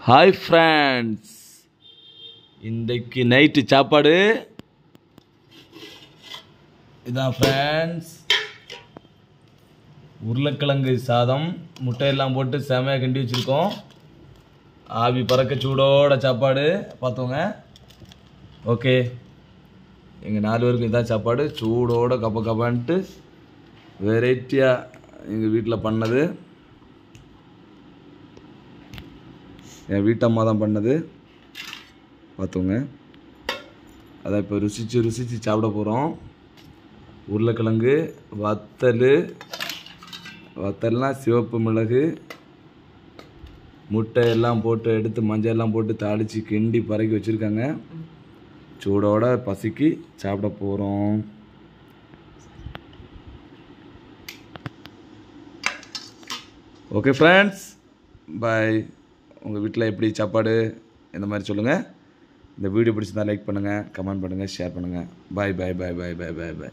hi friends இன்றைக்கு night சாப்பாடு இதான் ஃப்ரெண்ட்ஸ் உருளைக்கிழங்கு சாதம் முட்டையெல்லாம் போட்டு செமையாக கிண்டி வச்சுருக்கோம் ஆவி பறக்க சூடோட சாப்பாடு பார்த்தோங்க ஓகே எங்கள் நாலு பேருக்கு இதான் சாப்பாடு சூடோட கப்ப கப்பான்ட்டு வெரைட்டியாக எங்கள் வீட்டில் பண்ணது என் வீட்டம்மா தான் பண்ணது பார்த்துங்க அதை இப்போ ருசித்து ருசித்து சாப்பிட போகிறோம் உருளைக்கிழங்கு வத்தல் வத்தல்னால் சிவப்பு மிளகு முட்டை எல்லாம் போட்டு எடுத்து மஞ்சள் எல்லாம் போட்டு தாளித்து கிண்டி பறக்கி வச்சுருக்காங்க சூடோட பசிக்கு சாப்பிட போகிறோம் ஓகே ஃப்ரெண்ட்ஸ் பாய் உங்கள் வீட்டில் எப்படி சாப்பாடு இந்த மாதிரி சொல்லுங்கள் இந்த வீடியோ பிடிச்சிருந்தா லைக் பண்ணுங்கள் கமெண்ட் பண்ணுங்கள் ஷேர் பண்ணுங்கள் பாய் பாய் பாய் பாய் பாய் பாய் பாய்